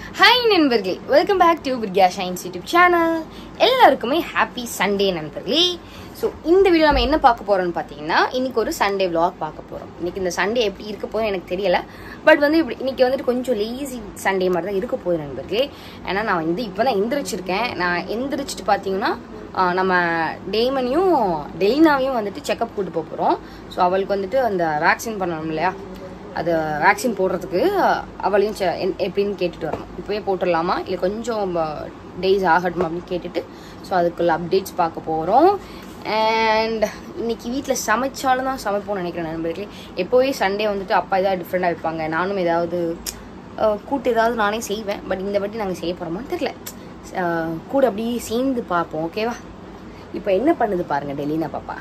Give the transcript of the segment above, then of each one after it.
Hi நண்பர்களே welcome back to Vidya shines YouTube channel எல்லாருக்குமே happy Sunday நண்பர்களே ஸோ இந்த வீடியோ நம்ம என்ன பார்க்க போறோம்னு பார்த்தீங்கன்னா இன்னைக்கு ஒரு சண்டே vlog பார்க்க போறோம் இன்னைக்கு இந்த சண்டே எப்படி இருக்க போகுது எனக்கு தெரியல பட் வந்து இப்படி இன்னைக்கு வந்துட்டு கொஞ்சம் லேசி சண்டே மாதிரி தான் இருக்க போகுது நண்பர்களே ஏன்னா நான் வந்து இப்போ தான் எந்திரிச்சிருக்கேன் நான் எந்திரிச்சிட்டு பார்த்தீங்கன்னா ஆஹ், நம்ம டேமனையும் டெலினாவையும் வந்துட்டு செக்கப் கூட்டு போக போகிறோம் ஸோ அவளுக்கு வந்துட்டு அந்த வேக்சின் பண்ணணும் இல்லையா அது வேக்சின் போடுறதுக்கு அவளையும் செ- என்- எப்படின்னு கேட்டுட்டு வரணும் இப்போவே போட்டுடலாமா இல்லை கொஞ்சம் டேஸ் ஆகட்டும் அப்படின்னு கேட்டுட்டு ஸோ அதுக்குள்ள அப்டேட்ஸ் பார்க்க போகிறோம் அண்ட் இன்னைக்கு வீட்டில் சமைச்சாலும் தான் சமைப்போம்னு நினைக்கிறேன் நண்பர்களே எப்போவே சண்டே வந்துட்டு அப்பா ஏதாவது டிஃப்ரெண்டாக வைப்பாங்க நானும் ஏதாவது அஹ், கூட்டு ஏதாவது நானே செய்வேன் பட் இந்த வாட்டி நாங்கள் செய்ய போகிறோமான்னு தெரியல அஹ், கூட அப்படியே சேர்ந்து பார்ப்போம் ஓகேவா இப்போ என்ன பண்ணுது பாருங்க டெலினா பாப்பா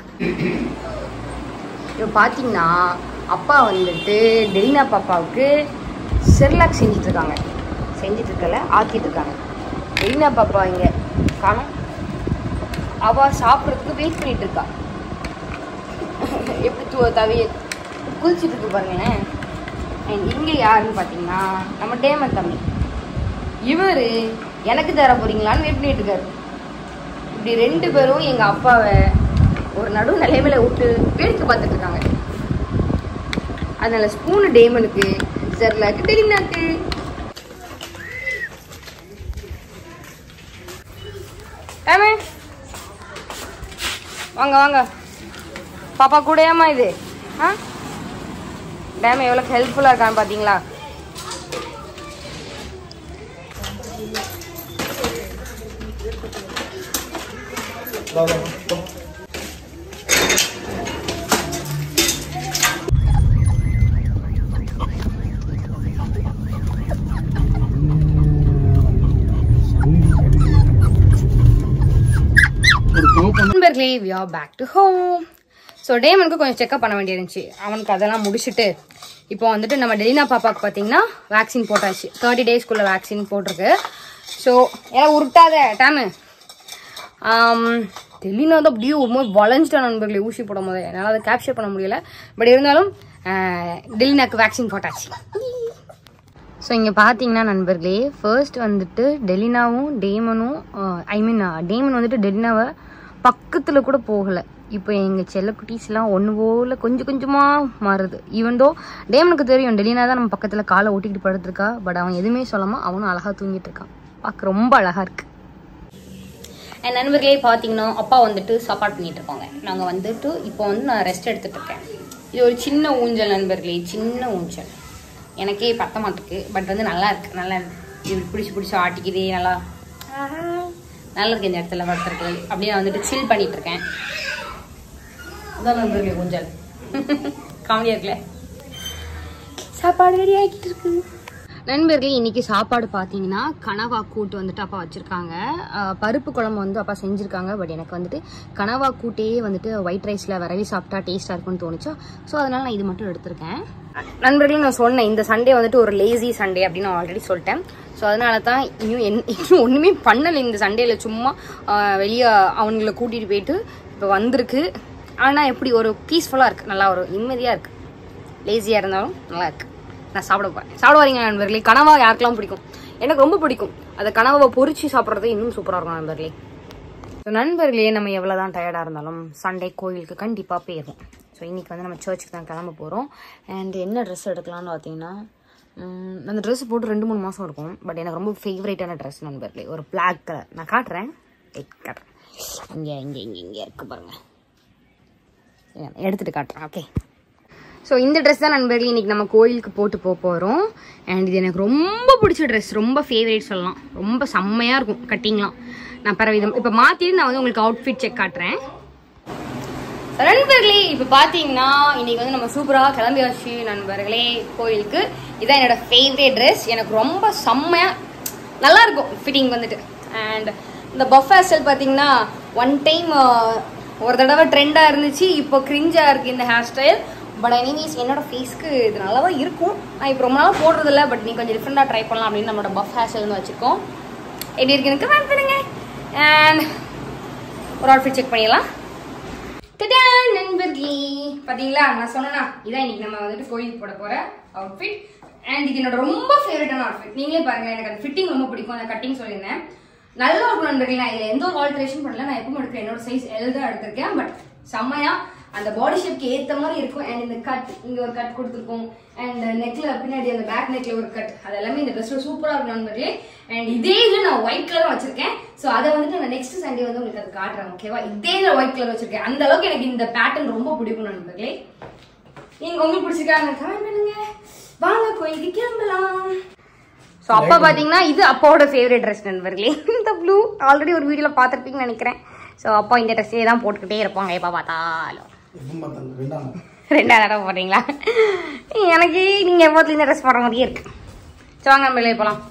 இப்போ பார்த்தீங்கன்னா அப்பா வந்துட்டு டெலினா பாப்பாவுக்கு செர்லாக் செஞ்சுட்டு இருக்காங்க செஞ்சுட்டு இருக்கல ஆக்கிட்டு இருக்காங்க டெலினா பாப்பா இங்க காணும் அவ சாப்பிட்றதுக்கு வெயிட் பண்ணிட்டு இருக்கா எப்படி து- தவி குதிச்சிட்டு இருக்கு பாருங்களேன் And இங்க யாருன்னு பார்த்தீங்கன்னா நம்ம டேமன் தம்பி இவர் எனக்கு தர போறீங்களான்னு வெயிட் பண்ணிட்டு இருக்காரு இப்படி ரெண்டு பேரும் எங்க அப்பாவை ஒரு நடு நிலைமையில விட்டு வேடிக்கை பார்த்துட்டு இருக்காங்க அதனால ஸ்பூனு டேமனுக்கு செர்லாக்கு டெலினாக்கு டேமே வாங்க வாங்க பாப்பா கூடயாமா இது ஆ டேம் எவ்வளோ ஹெல்ப்ஃபுல்லாக இருக்கான்னு பார்த்தீங்களா நண்பர்களே we are back to home so டேமனுக்கு கொஞ்சம் செக்அப் பண்ண வேண்டியிருந்துச்சு அவனுக்கு அதெல்லாம் முடிச்சுட்டு இப்போ வந்துட்டு நம்ம டெலினா பாப்பாவுக்கு பார்த்தீங்கன்னா வேக்சின் போட்டாச்சு தேர்ட்டி டேஸ்க்குள்ள வேக்சின் போட்டிருக்கு ஸோ எல்லாம் உருட்டாத டேமு டெல்லினா வந்து அப்படியே ஒரு மாதிரி வளைஞ்சிட்டா நண்பர்களே ஊசி போடும் போது என்னால் அதை கேப்சர் பண்ண முடியல பட் இருந்தாலும் டெல்லினாக்கு வேக்சின் போட்டாச்சு ஸோ இங்கே பார்த்தீங்கன்னா நண்பர்களே ஃபர்ஸ்ட் வந்துட்டு டெலினாவும் டேமனும் ஐ மீன் டேமன் வந்துட்டு டெலினாவை பக்கத்தில் கூட போகலை இப்போ எங்கள் செல்லக்குட்டீஸ்லாம் ஒன்று போல கொஞ்சம் கொஞ்சமாக மாறுது ஈவன் தோ டேமனுக்கு தெரியும் டெலினா தான் நம்ம பக்கத்தில் காலை ஓட்டிக்கிட்டு படுத்துருக்கா பட் அவன் எதுவுமே சொல்லாமல் அவனும் அழகாக தூங்கிட்டு இருக்கான் பார்க்க ரொம்ப அழகாக இருக்கு என் நண்பர்களே பார்த்தீங்கன்னா அப்பா வந்துட்டு சாப்பாடு பண்ணிட்டு இருக்காங்க நாங்கள் வந்துட்டு இப்போ வந்து நான் ரெஸ்ட் எடுத்துட்டு இருக்கேன் இது ஒரு சின்ன ஊஞ்சல் நண்பர்களே சின்ன ஊஞ்சல் எனக்கே பத்த மாட்டுக்கு பட் வந்து நல்லா இருக்கு நல்லா இருக்கு இப்படி பிடிச்சி பிடிச்சி ஆட்டிக்குதே நல்லா ஆஹா. நல்லா இருக்கு இந்த இடத்துல படுத்துருக்கு அப்படியே நான் வந்துட்டு சில் பண்ணிட்டு இருக்கேன் அதான் நண்பர்களே ஊஞ்சல் காமெடியா இருக்குல்ல சாப்பாடு ரெடி ஆகிட்டு இருக்கு நண்பர்களே இன்னைக்கு சாப்பாடு பார்த்தீங்கன்னா கனவா கூட்டு வந்துட்டு அப்பா வச்சிருக்காங்க அஹ் பருப்பு குழம்பு வந்து அப்பா செஞ்சிருக்காங்க பட் எனக்கு வந்துட்டு கனவா கூட்டே வந்துட்டு ஒயிட் ரைஸ்ல விரவி சாப்பிட்டா டேஸ்டா இருக்கும்னு தோணுச்சா ஸோ அதனால நான் இது மட்டும் எடுத்திருக்கேன் நண்பர்களே நான் சொன்னேன் இந்த சண்டே வந்துட்டு ஒரு லேசி சண்டே அப்படின்னு நான் ஆல்ரெடி சொல்லிட்டேன் ஸோ அதனால தான் இன்னும் என் இன்னும் ஒன்றுமே பண்ணலை இந்த சண்டேல சும்மா வெளியே அவங்கள கூட்டிகிட்டு போயிட்டு இப்போ வந்திருக்கு ஆனால் எப்படி ஒரு பீஸ்ஃபுல்லாக இருக்குது நல்லா ஒரு நிம்மதியாக இருக்குது லேசியாக இருந்தாலும் நல்லா இருக்கு நான் சாப்பிட போறேன் சாப்பிட வரீங்க நண்பர்களே கனவா யாருக்கெல்லாம் பிடிக்கும் எனக்கு ரொம்ப பிடிக்கும் அந்த கனவை பொரிச்சு சாப்பிட்றது இன்னும் சூப்பராக இருக்கும் நண்பர்களே ஸோ நண்பர்களே நம்ம எவ்வளோ தான் டயர்டாக இருந்தாலும் சண்டே கோயிலுக்கு கண்டிப்பாக போயிடுவோம் ஸோ இன்னைக்கு வந்து நம்ம சர்ச்சுக்கு தான் கிளம்ப போகிறோம் அண்ட் என்ன ட்ரெஸ் எடுக்கலாம்னு பார்த்தீங்கன்னா உம், அந்த ட்ரெஸ் போட்டு ரெண்டு மூணு மாதம் இருக்கும் பட் எனக்கு ரொம்ப ஃபேவரேட்டான ட்ரெஸ் நண்பர்களே ஒரு பிளாக் கலர் நான் காட்டுறேன் Wait, காட்டுறேன் இங்கே இங்கே இங்கே இங்கே இருக்கு பாருங்க எடுத்துட்டு காட்டுறேன் ஓகே ஸோ இந்த ட்ரெஸ் தான் நண்பர்களே இன்னைக்கு நம்ம கோயிலுக்கு போட்டு போக போகிறோம் அண்ட் இது எனக்கு ரொம்ப பிடிச்ச ட்ரெஸ் ரொம்ப ஃபேவரேட் சொல்லலாம் ரொம்ப செம்மையாக இருக்கும் கட்டிங்லாம் நான் பரவிதம் இப்போ மாற்றிட்டு நான் வந்து உங்களுக்கு அவுட்ஃபிட் செக் காட்டுறேன் நண்பர்களே இப்போ பார்த்தீங்கன்னா இன்னைக்கு வந்து நம்ம சூப்பராக கிளம்பியாச்சு நண்பர்களே கோயிலுக்கு இதான் என்னோட ஃபேவரேட் ட்ரெஸ் எனக்கு ரொம்ப செம்மையாக நல்லா இருக்கும் ஃபிட்டிங் வந்துட்டு அண்ட் இந்த பஃப் ஹேர் பார்த்தீங்கன்னா ஒன் டைம் ஒரு தடவை ட்ரெண்டாக இருந்துச்சு இப்போ கிரிஞ்சாக இருக்குது இந்த ஹேர் ஸ்டைல் பட் எனிமீஸ் என்னோட ஃபேஸ்க்கு இது நல்லா தான் இருக்கும் நான் இப்போ ரொம்ப நாளாக போடுறதில்ல பட் நீ கொஞ்சம் டிஃப்ரெண்ட்டாக ட்ரை பண்ணலாம் அப்படின்னு நம்மளோட பஃப் ஹேர் ஸ்டைல் வச்சுருக்கோம் எப்படி இருக்குன்னு கமெண்ட் பண்ணுங்க அண்ட் ஒரு அவுட்ஃபிட் செக் பண்ணிடலாம் டடா நண்பர்களே பாத்தீங்களா நான் சொன்னேனா இதான் இன்னைக்கு நம்ம வந்துட்டு கோயிலுக்கு போட போற அவுட்ஃபிட் அண்ட் இது என்னோட ரொம்ப ஃபேவரட்டான அவுட்ஃபிட் நீங்களே பாருங்க எனக்கு அந்த ஃபிட்டிங் ரொம்ப பிடிக்கும் அந்த கட்டிங் சொல்லியிருந்தேன் நல்லா இருக்கும் நண்பர்களே நான் இதில் எந்த ஒரு ஆல்ட்ரேஷன் பண்ணல நான் எப்பவும் எடுக்கிறேன் என்னோட சைஸ் எல் தான் எடுத்திருக்கேன் பட் செம்மையா அந்த பாடி ஷேப்க்கு ஏத்த மாதிரி இருக்கும் அண்ட் இந்த கட் இங்க ஒரு கட் கொடுத்துருக்கோம் அண்ட் நெக்ல பின்னாடி அந்த பேக் நெக்ல ஒரு கட் அது எல்லாமே இந்த ட்ரெஸ்ல சூப்பரா இருக்கும் நண்பர்களே அண்ட் இதே இதுல நான் ஒயிட் கலர் வச்சிருக்கேன் சோ அதை வந்துட்டு நான் நெக்ஸ்ட் சண்டே வந்து உங்களுக்கு அது காட்டுறேன் ஓகேவா இதே இதுல ஒயிட் கலர் வச்சிருக்கேன் அந்த அளவுக்கு எனக்கு இந்த பேட்டர்ன் ரொம்ப பிடிக்கும் நண்பர்களே நீங்க உங்களுக்கு பிடிச்சிருக்காங்க கமெண்ட் பண்ணுங்க வாங்க கோயிலுக்கு கிளம்பலாம் ஸோ அப்பா பார்த்தீங்கன்னா இது அப்பாவோட ஃபேவரட் ட்ரெஸ் நண்பர்களே இந்த ப்ளூ ஆல்ரெடி ஒரு வீடியோவில் பார்த்துருப்பீங்கன்னு நினைக்கிறேன் ஸோ அப்பா இந்த ட்ரெஸ்ஸே தான் போட்டுக்கிட்டே இருப்பாங்க எப்போ பார்த்தாலும் எப்பவும் பார்த்தாங்க ரெண்டாம் ரெண்டாவது தடவை போடுறீங்களா எனக்கு நீங்கள் எப்போத்துல இந்த ட்ரெஸ் போடுற மாதிரியே இருக்கு ஸோ வாங்க நம்ம வெளியே போகலாம்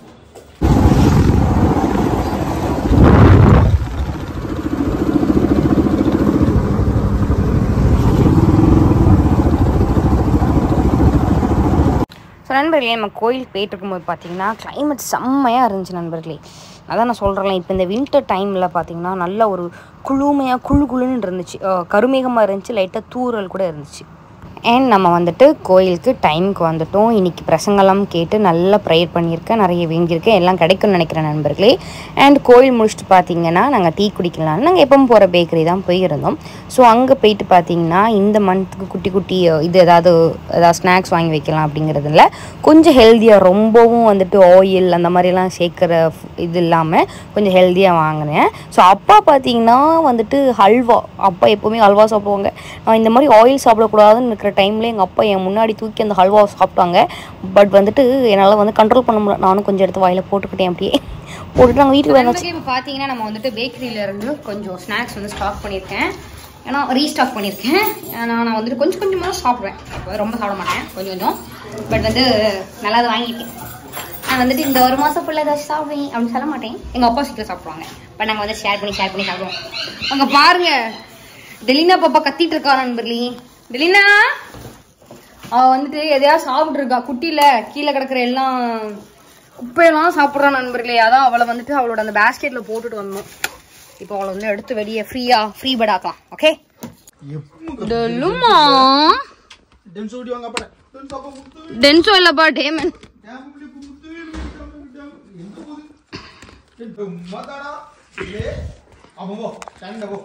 ஸோ நண்பர்களே நம்ம கோயிலுக்கு போயிட்டு இருக்கும்போது பார்த்தீங்கன்னா climate செம்மையாக இருந்துச்சு நண்பர்களே அதான் நான் சொல்கிறேன் இப்போ இந்த வின்டர் டைமில் பார்த்தீங்கன்னா நல்ல ஒரு குளுமையாக குழு குளுன்னு இருந்துச்சு அஹ் கருமேகமாக இருந்துச்சு லைட்டாக தூறல் கூட இருந்துச்சு அண்ட் நம்ம வந்துட்டு கோயிலுக்கு டைமுக்கு வந்துட்டோம் இன்னைக்கு பிரசங்கெல்லாம் கேட்டு நல்லா ப்ரேயர் பண்ணியிருக்கேன் நிறைய வேண்டியிருக்கேன் எல்லாம் கிடைக்கும்னு நினைக்கிறேன் நண்பர்களே அண்ட் கோயில் முடிச்சுட்டு பார்த்தீங்கன்னா நாங்கள் டீ குடிக்கலாம் நாங்கள் எப்பவும் போகிற பேக்கரி தான் போயிருந்தோம் ஸோ அங்கே போயிட்டு பார்த்தீங்கன்னா இந்த மந்த்துக்கு குட்டி குட்டி அஹ், இது ஏதாவது ஏதாவது ஸ்நாக்ஸ் வாங்கி வைக்கலாம் அப்படிங்கிறதுல கொஞ்சம் ஹெல்த்தியாக ரொம்பவும் வந்துட்டு ஆயில் அந்த மாதிரிலாம் சேர்க்குற இது இல்லாமல் கொஞ்சம் ஹெல்த்தியாக வாங்கினேன் ஸோ அப்பா பார்த்தீங்கன்னா வந்துட்டு ஹல்வா அப்பா எப்போவுமே ஹல்வா சாப்பிடுவாங்க நான் இந்த மாதிரி ஆயில் சாப்பிடக்கூடாதுன்னு இருக்கிற டைமில் எங்கள் அப்பா என் முன்னாடி தூக்கி அந்த ஹல்வாவை சாப்பிட்டாங்க பட் வந்துட்டு என்னால் வந்து கண்ட்ரோல் பண்ண முடியல நானும் கொஞ்சம் எடுத்து வாயில் போட்டுக்கிட்டேன் அப்படியே போட்டுட்டு நாங்கள் வீட்டுக்கு வந்தாச்சு இப்போ பார்த்தீங்கன்னா நம்ம வந்துட்டு பேக்கரியில இருந்து கொஞ்சம் ஸ்நாக்ஸ் வந்து ஸ்டாக் பண்ணியிருக்கேன் ஏன்னா ரீஸ்டாக் பண்ணியிருக்கேன் ஏன்னா நான் வந்துட்டு கொஞ்சம் கொஞ்சமாக தான் சாப்பிடுவேன் அப்போ ரொம்ப சாப்பிட மாட்டேன் கொஞ்சம் கொஞ்சம் பட் வந்து நல்லா அதை வாங்கியிருக்கேன் நான் வந்துட்டு இந்த ஒரு மாதம் ஃபுல்லாக ஏதாச்சும் சாப்பிடுவேன் அப்படின்னு சொல்ல மாட்டேன் எங்கள் அப்பா சீக்கிரம் சாப்பிடுவாங்க பட் நாங்கள் வந்து ஷேர் பண்ணி ஷேர் பண்ணி சாப்பிடுவோம் அங்கே பாருங்க டெலினா பாப்பா கத்திட்டு இருக்கா நண்பர்களே டெலினா அவ வந்துட்டு எதையாவது சாப்பிட்டு இருக்கா குட்டியில கீழே கிடக்குற எல்லாம் குப்பையெல்லாம் சாப்பிட்றா நண்பர்களே அதான் அவளை வந்துட்டு அவளோட அந்த பேஸ்கெட்ல போட்டுட்டு வந்தோம் இப்போ அவளை வந்து எடுத்து வெளியே ஃப்ரீயா ஃப்ரீ பட் ஆக்கலாம் ஓகே டெல்லுமா டென்ஸ் ஓடி வாங்க அப்பட டென்ஸ் அப்ப முத்து டென்சோ இல்லப்பா டேமன் டேம் இப்படி முத்து எங்க போகுது டேய் மாதாடா ஏ அவன் போ சண்டை போ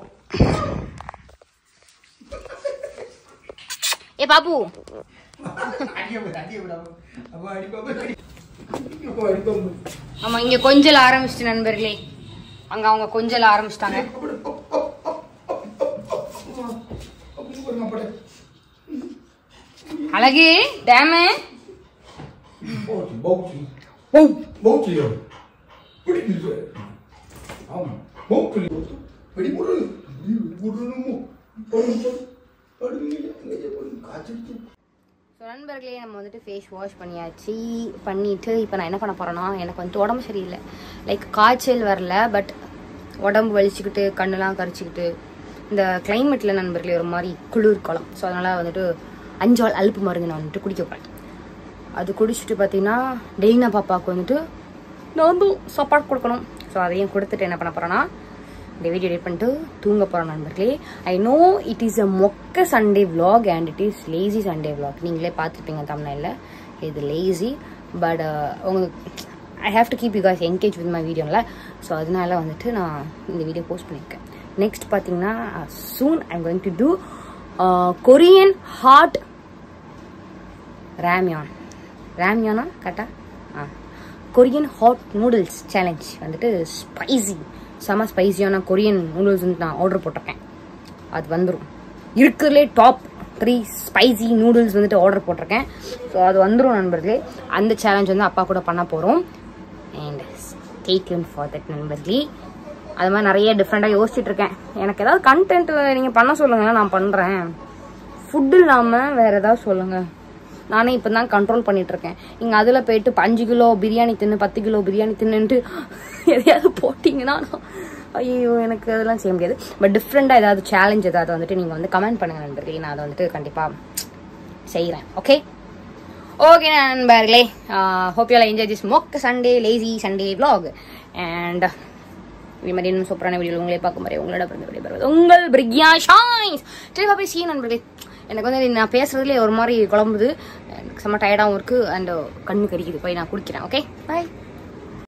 ஏ பாப்பு அடிய விட அடிய விட அப்ப அடி பாப்பா அடி அப்ப அடி பாப்பா ஆமா இங்க கொஞ்சல் ஆரம்பிச்சிட்டு நண்பர்களே அங்க அவங்க கொஞ்சல் ஆரம்பிச்சிட்டாங்க அப்பட அழகு டேமு போச்சு போச்சு போச்சு பிடிக்குது ஆமா போச்சு பிடி முரு முருனுமோ காய்ச்சி ஸோ நண்பர்களே நம்ம வந்துட்டு ஃபேஸ் வாஷ் பண்ணியாச்சு பண்ணிட்டு இப்போ நான் என்ன பண்ண போறேன்னா எனக்கு வந்து உடம்பு சரியில்லை லைக் காய்ச்சல் வரல பட் உடம்பு வலிச்சுக்கிட்டு கண்ணெல்லாம் கரிச்சிக்கிட்டு இந்த கிளைமேட்டில் நண்பர்களே ஒரு மாதிரி குளிர் காலம் ஸோ அதனால் வந்துட்டு அஞ்சாள் அலுப்பு மருந்து நான் வந்துட்டு குடிக்க போகிறேன் அது குடிச்சிட்டு பார்த்தீங்கன்னா டெய்னா பாப்பாவுக்கு வந்துட்டு நான் வந்து சாப்பாடு கொடுக்கணும் ஸோ அதையும் கொடுத்துட்டு என்ன பண்ண போகிறேன்னா இந்த வீடியோ எடிட் பண்ணிட்டு தூங்க போகிறோம் நண்பர்களே I know it is a மொக்க Sunday vlog and it is lazy Sunday vlog நீங்களே பார்த்துருப்பீங்க தமிழில் இது லேசி பட் உங்களுக்கு I have to keep you guys engage with my வீடியோவில் ஸோ அதனால வந்துட்டு நான் இந்த வீடியோ போஸ்ட் பண்ணியிருக்கேன் நெக்ஸ்ட் பார்த்தீங்கன்னா soon I'm going to do Korean hot ramyeon ரேமியானா கரெக்டா ஆ கொரியன் ஹாட் நூடுல்ஸ் சேலஞ்ச் வந்துட்டு ஸ்பைசி செம ஸ்பைசியான கொரியன் நூடுல்ஸ் வந்து நான் ஆர்டர் போட்டிருக்கேன் அது வந்துடும் இருக்கிறதுலே டாப் த்ரீ ஸ்பைசி நூடுல்ஸ் வந்துட்டு ஆர்டர் போட்டிருக்கேன் ஸோ அது வந்துடும் நண்பர்களே அந்த சேலஞ்ச் வந்து அப்பா கூட பண்ண போகிறோம் and stay tuned for that நண்பர்களே அது மாதிரி நிறைய டிஃப்ரெண்ட்டாக யோசிச்சுட்டு இருக்கேன் எனக்கு ஏதாவது கண்டென்ட் நீங்கள் பண்ண சொல்லுங்கள் நான் பண்ணுறேன் ஃபுட் இல்லாமல் வேறு ஏதாவது சொல்லுங்கள் நானே இப்போ தான் கண்ட்ரோல் பண்ணிட்டு இருக்கேன் நீங்கள் அதில் போயிட்டு இப்ப அஞ்சு கிலோ பிரியாணி தின்னு பத்து கிலோ பிரியாணி தின்னுட்டு எதையாவது போட்டிங்கன்னா நான் ஐயோ எனக்கு அதெல்லாம் செய்ய முடியாது பட் டிஃப்ரெண்ட்டாக ஏதாவது சேலஞ்ச் ஏதாவது வந்துட்டு நீங்கள் வந்து கமெண்ட் பண்ணுங்க நண்பர்களே நான் அதை வந்துட்டு கண்டிப்பாக செய்கிறேன் ஓகே ஓகே நண்பர்களே ஹோப் யூ என்ஜாய் திஸ் மொக்க Sunday lazy Sunday vlog and இதே மாதிரி இன்னும் சூப்பரான வீடியோ உங்களே பார்க்கும் வரை உங்களோட பிறந்த விடைபெறுவது உங்கள் பிரிக்யா ஷாய்ஸ் சரி பாப்பா சீ நண்பர்களே எனக்கு வந்து நான் பேசுறதுல ஒரு மாதிரி குழம்புது எனக்கு செம்ம டயர்டாகவும் இருக்குது அண்ட் கண்ணு கறிக்குது போய் நான் குடிக்கிறேன் ஓகே பாய்